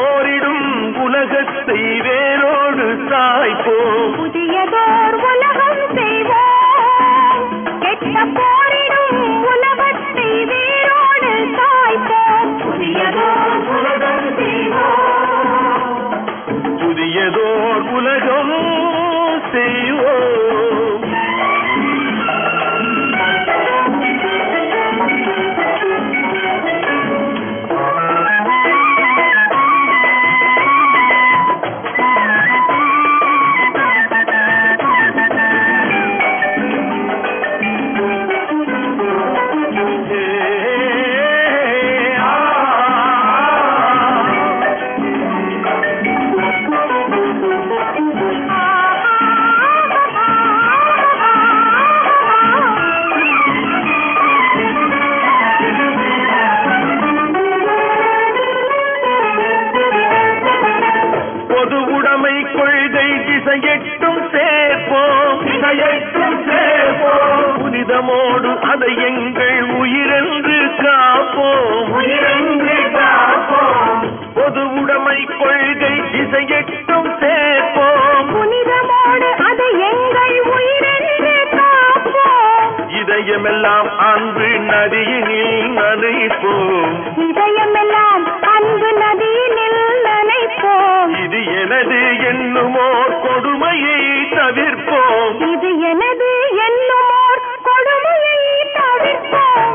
போரிடும் உலகத்தை வேரோடு சாய்ப்போம் புதியதோர் உலகம் செய்வோம் கெட்ட போரிடும் உலகத்தை வேரோடு சாய்ப்போம் புதியதோர் உலகம் செய்வோம் புதியதோர் உலகம் செய்வோம் பொது உடைமை கொள்கை திசையெட்டும் சேர்ப்போம் திசையெட்டும் சேர்ப்போம் புனிதமோடு அதை எங்கள் உயிரென்று காப்போம் உயிரென்று காப்போம் பொது உடைமை கொள்கை திசையெட்டும் சேர்ப்போம் புனிதமோடு அதை எங்கள் உயிரென்று காப்போம் இதயமெல்லாம் அன்பு நதியினில் நனைப்போம் இதயமெல்லாம் அன்பு நதியினில் நனைப்போம் இது எனது என்னுமோர் கொடுமையை தவிர்ப்போம் இது எனது என்னுமோர் கொடுமையை தவிர்ப்போம்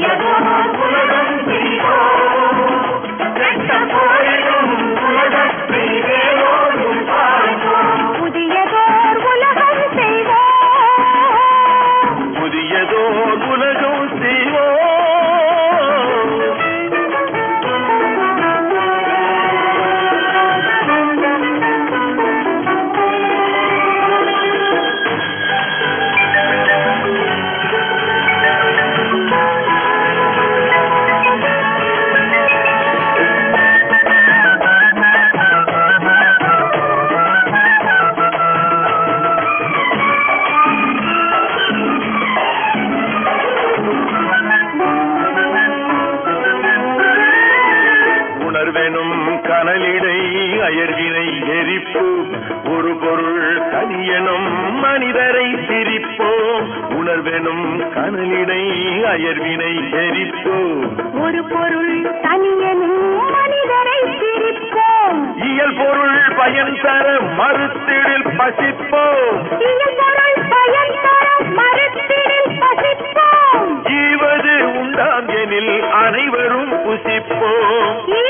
புதியதோர் உலகம் செய்வோம் புதியதோர் உலகம் செய்வோம் உணர்வெனும் கனலிடை அயர்வினை எரிப்போம் ஒரு பொருள் தனியனும் மனிதரை சிரிப்போம் உணர்வெனும் கனலிடை அயர்வினை எரிப்போம் ஒரு பொருள் தனியனும் மனிதரை பிரிப்போம் இயல் பொருள் பயன் தர மறுத்திடில் பசிப்போம் இயல் பொருள் பயன் தர மறுத்திடில் பசிப்போம் ஈவது உண்டாம் எனில் அனைவரும் புசிப்போம் ஈ